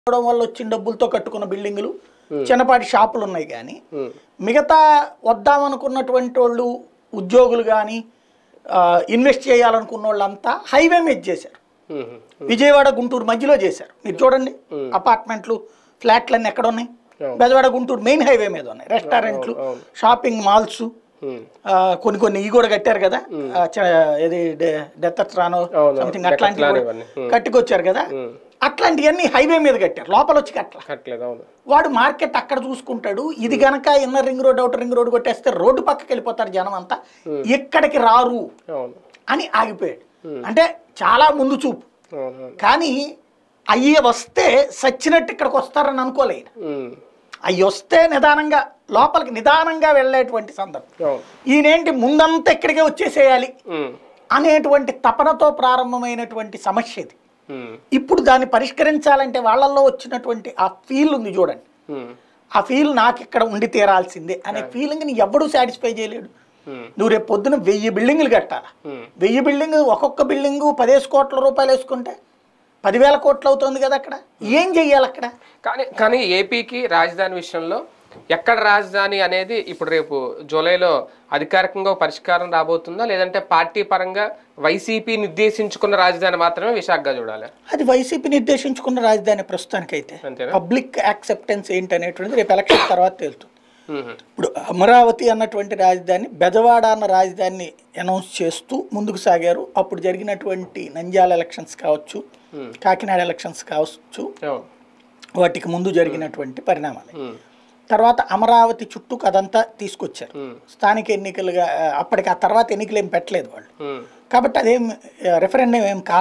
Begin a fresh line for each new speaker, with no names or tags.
అవడం వల్ల వచ్చిన డబ్బులతో కట్టుకున్న బిల్డింగులు చిన్నపాటి షాపులు ఉన్నాయి కానీ
ఉమ్,
మిగతా వద్దామనుకున్నటువంటి వాళ్ళు ఉద్యోగులు కానీ ఇన్వెస్ట్ చేయాలనుకున్న వాళ్ళంతా హైవే మీద చేశారు
ఉమ్, ఉమ్,
విజయవాడ గుంటూరు మధ్యలో చేశారు మీరు చూడండి అపార్ట్మెంట్లు ఫ్లాట్లన్నీ ఎక్కడ ఉన్నాయి
అవును.
బెజవాడ గుంటూరు మెయిన్ హైవే మీద ఉన్నాయి రెస్టారెంట్లు
అవును.
షాపింగ్ మాల్స్
ఉమ్,
కొన్ని కొన్ని ఇవి కూడా కట్టారు కదా ఆ, చ- ఇది డెత్తత్రానో
అవును.
సంథింగ్
డెక్కత్రాను
అట్లాంటివి
ఇవన్నీ.
కూడా కట్టుకొచ్చారు కదా
ఉమ్.
అట్లాంటివన్నీ హైవే మీద కట్టారు లోపల వచ్చి కట్టల
కట్టలేదు అవును
వాడు మార్కెట్ అక్కడ చూసుకుంటాడు ఇది గనక inner ring road outer ring road కొట్టేస్తే రోడ్డు పక్కకి వెళ్ళిపోతారు జనం అంతా ఇక్కడికి రారు
అవును
అని ఆగిపోయాడు అంటే చాలా ముందు చూపు
అవును అవును
కానీ అయ్యే వస్తే సచ్చినట్టు ఇక్కడికి వస్తారని అనుకోలేదు
ఉమ్,
అవి వస్తే నిదానంగా లోపలికి నిదానంగా వెళ్ళేటువంటి సందర్భం
అవును
ఈయనేంటి ముందంతా ఇక్కడికే వచ్చేసేయాలి
ఉమ్,
అనేటువంటి తపనతో ప్రారంభమైనటువంటి సమస్య ఇది
ఉమ్,
ఇప్పుడు దాన్ని పరిష్కరించాలంటే వాళ్ళల్లో వచ్చినటువంటి ఆ ఫీల్ ఉంది చూడండి
ఉమ్,
ఆ ఫీల్ నాకు ఇక్కడ ఉండి తీరాల్సిందే అనే ఫీలింగ్ని ఎవడూ సాటిస్ఫై చేయలేడు
ఉమ్,
నువ్వు రేపు పొద్దున వెయ్యి బిల్డింగులు కట్టాలా
ఉమ్,
వెయ్యి బిల్డింగ్ ఒక్కొక్క బిల్డింగు పదేసి కోట్ల రూపాయలు వేసుకుంటే పదివేల కోట్లు అవుతుంది కదా అక్కడ ఏం చెయ్యాలి అక్కడ
కానీ కానీ ఏపీకి రాజధాని విషయంలో ఎక్కడ రాజధాని అనేది ఇప్పుడు రేపు జూలైలో అధికారికంగా ఒక పరిష్కారం రాబోతుందా లేదంటే పార్టీ పరంగా వైసీపీ నిర్దేశించుకున్న రాజధాని మాత్రమే విశాఖగా చూడాలి
అది వైసీపీ నిర్దేశించుకున్న రాజధాని ప్రస్తుతానికైతే
అంతేనా
పబ్లిక్ యాక్సెప్టెన్స్ ఏంటి అనేటువంటిది రేపు ఎలక్షన్ తర్వాత తేలుతుంది
ఉమ్,
ఇప్పుడు అమరావతి అన్నటువంటి రాజధాని బెజవాడ అన్న రాజధానిని అనౌన్స్ చేస్తూ ముందుకు సాగారు అప్పుడు జరిగినటువంటి నంద్యాల ఎలక్షన్స్ కావచ్చు కాకినాడ ఎలక్షన్స్ కావచ్చు
అవును
వాటికి ముందు జరిగినటువంటి పరిణామాలు
ఉమ్,
తర్వాత అమరావతి చుట్టూ కదంతా తీసుకొచ్చారు
ఉమ్,
స్థానిక ఎన్నికలుగా అప్పటికి ఆ తర్వాత ఎన్నికలు ఏం పెట్టలేదు వాళ్ళు
ఉమ్.
కాబట్టి అదేం రెఫరెండం ఏం కాల